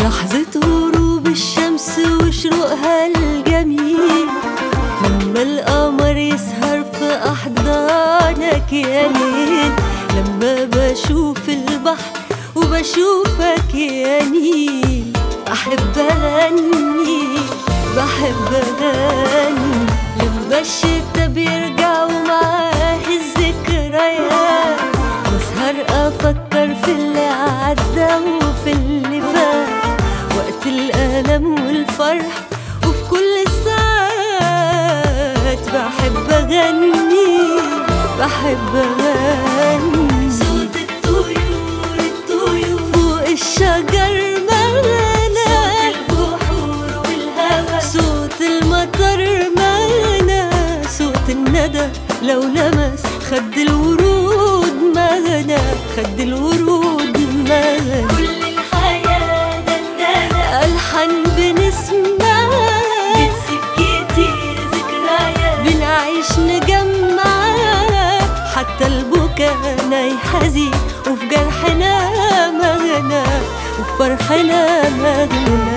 لحظة غروب الشمس وشروقها الجميل لما القمر يسهر في أحضانك يا ليل لما بشوف البحر وبشوفك يا نيل أحب أغني بحب أغني لما الشتا بيرجع ومعاه الذكريات بسهر أفكر في اللي عدى وفي اللي فات وقت الألم والفرح وفي كل الساعات بحب أغني بحب أغني صوت الطيور الطيور فوق الشجر مغنى صوت البحور والهوا صوت المطر مغنى صوت الندى لو لمس خد الورود مغنى خد الورود مغنى كل الحياة دندنة ألحن بنسمعها بنسيب كتير ذكريات بنعيش نجمعها حتى البكا حزين وفي جرحنا مغنى وفي فرحنا مغنى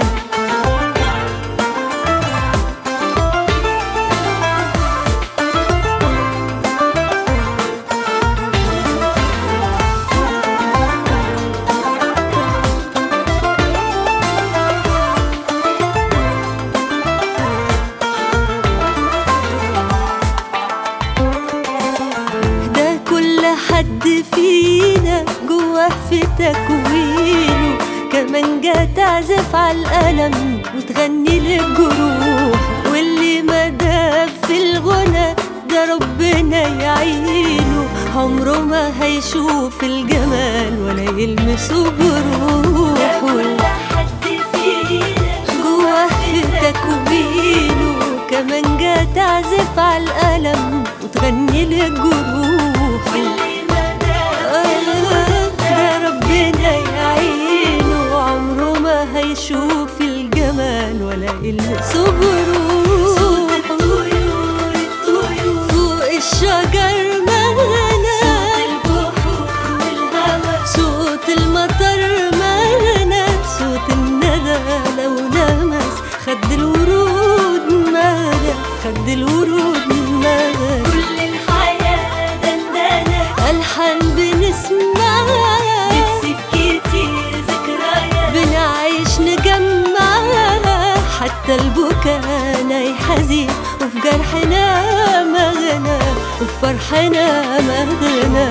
ده كل حد فينا جواه في تكوينه كمان جا تعزف على الألم وتغني للجروح واللي ما داب في الغنى ده ربنا يعينه عمره ما هيشوف الجمال ولا يلمسه بروحه جواه في تكوينه كمان جا تعزف على الألم وتغني للجروح آه، ده ربنا يعينه عمره ما هيشوف الجمال ولا يلمسه بروح فوق الشجر مغنى صوت المطر مغنى صوت الندى لو لمس خد الورود مغنى خد الورود مغنى كل الحياة دندنة ألحن بنسمعها بتسيب كتير ذكريات بنعيش نجمعها حتى البكا ناي حزين وفي جرحنا مغنى وفي فرحنا مغنى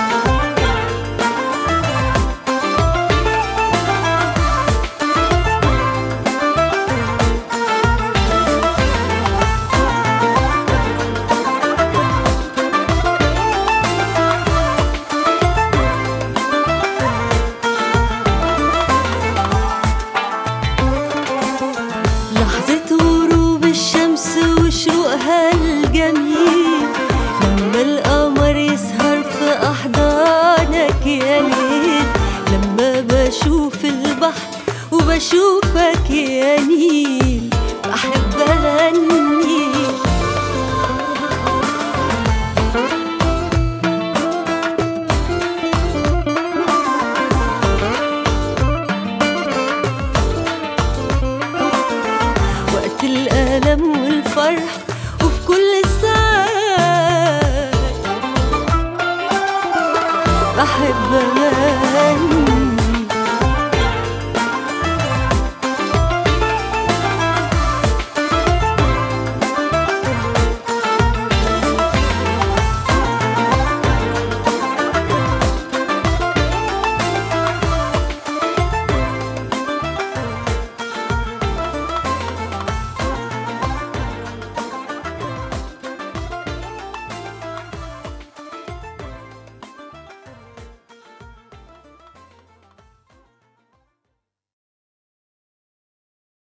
لحظة غروب الشمس وشروقها الجميل لما القمر يسهر في أحضانك يا ليل لما بشوف البحر وبشوفك يا نيل بحب أغني